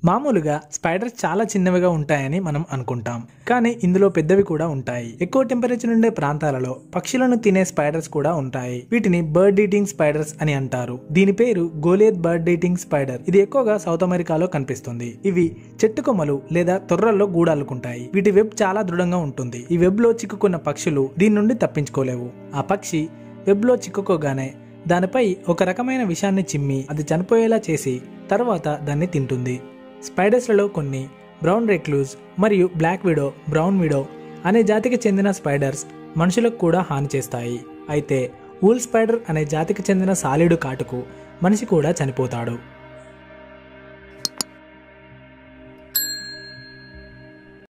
మామూలుగా స్పైడర్స్ చాలా చిన్నవిగా ఉంటాయని మనం అనుకుంటాం కానీ ఇందులో పెద్దవి కూడా ఉంటాయి ఎక్కువ టెంపరేచర్ ఉండే ప్రాంతాలలో పక్షులను తినే స్పైడర్స్ కూడా ఉంటాయి వీటిని బర్డ్ ఈటింగ్ స్పైడర్స్ అని అంటారు దీని పేరు గోలియత్ బర్డ్ ఈటింగ్ స్పైడర్ ఇది ఎక్కువగా సౌత్ అమెరికాలో కనిపిస్తుంది ఇవి చెట్టు కొమ్మలు లేదా తొర్రల్లో గూడాలుకుంటాయి వీటి వెబ్ చాలా దృఢంగా ఉంటుంది ఈ వెబ్ లో చిక్కుకున్న పక్షులు దీని నుండి తప్పించుకోలేవు ఆ పక్షి వెబ్ లో చిక్కుకోగానే దానిపై ఒక రకమైన విషాన్ని చిమ్మి అది చనిపోయేలా చేసి తర్వాత దాన్ని తింటుంది స్పైడర్స్లలో కొన్ని బ్రౌన్ రెక్లూజ్ మరియు బ్లాక్ విడో బ్రౌన్ విడో అనే జాతికి చెందిన స్పైడర్స్ మనుషులకు కూడా హాని చేస్తాయి అయితే వూల్ స్పైడర్ అనే జాతికి చెందిన సాలిడు కాటుకు మనిషి కూడా చనిపోతాడు